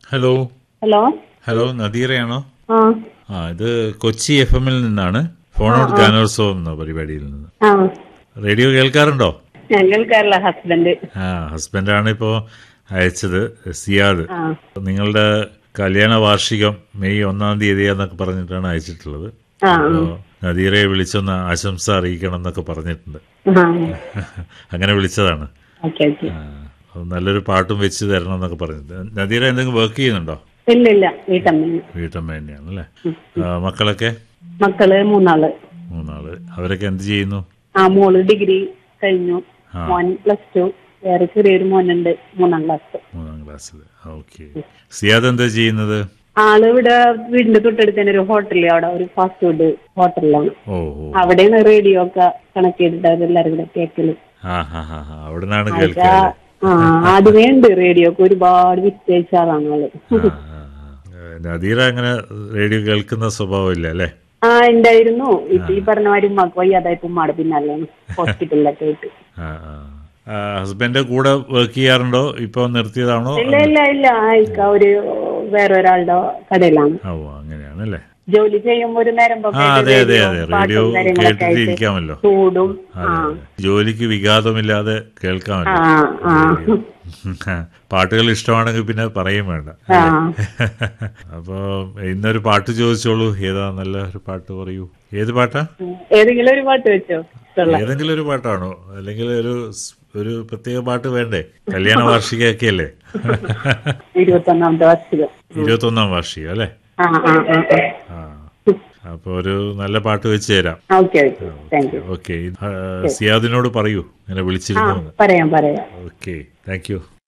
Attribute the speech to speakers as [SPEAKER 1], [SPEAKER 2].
[SPEAKER 1] Hello
[SPEAKER 2] hello
[SPEAKER 1] hello നദീറയാണോ
[SPEAKER 2] ആ
[SPEAKER 1] ആ ഇത് കൊച്ചി എഫ് എമ്മിൽ നിന്നാണ് ഫോൺ ഔട്ട് ഗാനോത്സവം എന്ന പരിപാടിയിൽ നിന്ന്
[SPEAKER 2] ആ
[SPEAKER 1] റേഡിയോ കേൾക്കാറുണ്ടോ
[SPEAKER 2] ഞാൻ കേൾക്കാറില്ല ഹസ്ബൻഡ്
[SPEAKER 1] ആ ഹസ്ബൻഡാണ് ഇപ്പോൾ അയച്ചത് സിയാദ്
[SPEAKER 2] ആ
[SPEAKER 1] നിങ്ങളുടെ കല്യാണ വാർഷികം മെയ് ഒന്നാം തീയതി എന്നൊക്കെ പറഞ്ഞിട്ടാണ് അയച്ചിട്ടുള്ളത്
[SPEAKER 2] ആ
[SPEAKER 1] അപ്പോൾ നദീറയെ വിളിച്ചൊന്ന് ആശംസ അറിയിക്കണം എന്നൊക്കെ പറഞ്ഞിട്ടുണ്ട്
[SPEAKER 2] ആ
[SPEAKER 1] അങ്ങനെ വിളിച്ചതാണ്
[SPEAKER 2] ഓക്കെ ഓക്കെ
[SPEAKER 1] ആ, അത് നല്ലൊരു പാട്ടും വെച്ച് തരണം എന്നൊക്കെ പറഞ്ഞിട്ട് നദീറ എന്തെങ്കിലും വർക്ക് ചെയ്യുന്നുണ്ടോ
[SPEAKER 2] ഇല്ല ഇല്ല വീട്ടമ്മ
[SPEAKER 1] വീട്ടമ്മ തന്നെയാണ് അല്ലേ ആ, മക്കളൊക്കെ
[SPEAKER 2] മക്കള് മൂന്നാള്
[SPEAKER 1] മൂന്നാള് അവരൊക്കെ എന്ത് ചെയ്യുന്നു
[SPEAKER 2] ആ മോള് ഡിഗ്രി കഴിഞ്ഞു
[SPEAKER 1] ആ.
[SPEAKER 2] മോൻ പ്ലസ് ടു വേറെ ചെറിയൊരു മോനുണ്ട് മൂന്നാം ക്ലാസ്
[SPEAKER 1] മൂന്നാം ക്ലാസ്സിൽ ഓക്കെ സിയാദ് എന്താ ചെയ്യുന്നത്
[SPEAKER 2] ആള് ഇവിടെ വീടിന്റെ തൊട്ടടുത്ത് തന്നെ ഒരു ഹോട്ടലിൽ അവിടെ ഒരു ഫാസ്റ്റ് ഫുഡ് ഹോട്ടലിലാണ്
[SPEAKER 1] ഓ ഓ
[SPEAKER 2] അവിടെയാണ് റേഡിയോ ഒക്കെ കണക്ട് ചെയ്തിട്ട് എല്ലാവരും കൂടെ കേക്കല്
[SPEAKER 1] ആ ഹാ ഹാ ഹാ അവിടെ നിന്നാണ്
[SPEAKER 2] ആ
[SPEAKER 1] കേൾക്കുക
[SPEAKER 2] ആ, ആദ്യമേ ഉണ്ട് റേഡിയോ ഒക്കെ ഒരുപാട് വിറ്റഴിച്ച ആളാണ് ആള്
[SPEAKER 1] നദീറ അങ്ങനെ റേഡിയോ കേൾക്കുന്ന സ്വഭാവം ഇല്ല അല്ലേ
[SPEAKER 2] ആ ഉണ്ടായിരുന്നു ഇപ്പൊ ഈ പറഞ്ഞ മാതിരി ഉമ്മാക്ക് വയ്യാതായപ്പോ ഉമ്മാടെ പിന്നാലെയാണ് ഹോസ്പിറ്റലിലൊക്കെ ആയിട്ട്
[SPEAKER 1] ആ ആ. ആ, ഹസ്ബൻഡ് കൂടെ വർക്ക് ചെയ്യാറുണ്ടോ ഇപ്പൊ നിർത്തിയതാണോ
[SPEAKER 2] ഇല്ല ഇല്ല ഇല്ല ഇക്ക ഒരു വേറെ ഒരാളുടെ കടയിലാണ്
[SPEAKER 1] ഓ അങ്ങനെയാണല്ലേ
[SPEAKER 2] ജോലി ചെയ്യുമ്പോ ഒരു നേരം
[SPEAKER 1] ആ അതെ അതെ അതെ റേഡിയോ കേട്ടിട്ടിരിക്കാമല്ലോ
[SPEAKER 2] ചൂടും ആ
[SPEAKER 1] അതെ ജോലിക്ക് വിഘാതമില്ലാതെ കേൾക്കാമല്ലോ
[SPEAKER 2] ആ ആ
[SPEAKER 1] പാട്ടുകൾ ഇഷ്ടമാണെങ്കിൽ പിന്നെ പറയും വേണ്ട
[SPEAKER 2] ആ
[SPEAKER 1] അപ്പോ ഇന്നൊരു പാട്ട് ചോദിച്ചോളൂ ഏതാ നല്ല ഒരു പാട്ട് പറയൂ ഏത് പാട്ടാ
[SPEAKER 2] ഏതെങ്കിലും ഒരു പാട്ട് വെച്ചോ ഇഷ്ടമുള്ള
[SPEAKER 1] ഏതെങ്കിലും ഒരു പാട്ടാണോ അല്ലെങ്കിൽ ഒരു സ്- ഒരു പ്രത്യേക പാട്ട് വേണ്ടേ കല്യാണ വാർഷികയൊക്കെ അല്ലേ
[SPEAKER 2] ഇരുപത്തൊന്നാമത്തെ വാർഷികം
[SPEAKER 1] ഇരുപത്തൊന്നാം വാർഷികം അല്ലേ
[SPEAKER 2] ആ ആ ആ
[SPEAKER 1] ആ അപ്പൊ ഒരു നല്ല പാട്ട് വെച്ച് തരാം
[SPEAKER 2] okay okay thank you
[SPEAKER 1] okay സിയാദിനോട് പറയൂ ഇങ്ങനെ
[SPEAKER 2] ആ
[SPEAKER 1] വിളിച്ചിരുന്നു
[SPEAKER 2] പറയാം പറയാം
[SPEAKER 1] ഓക്കെ താങ്ക് യു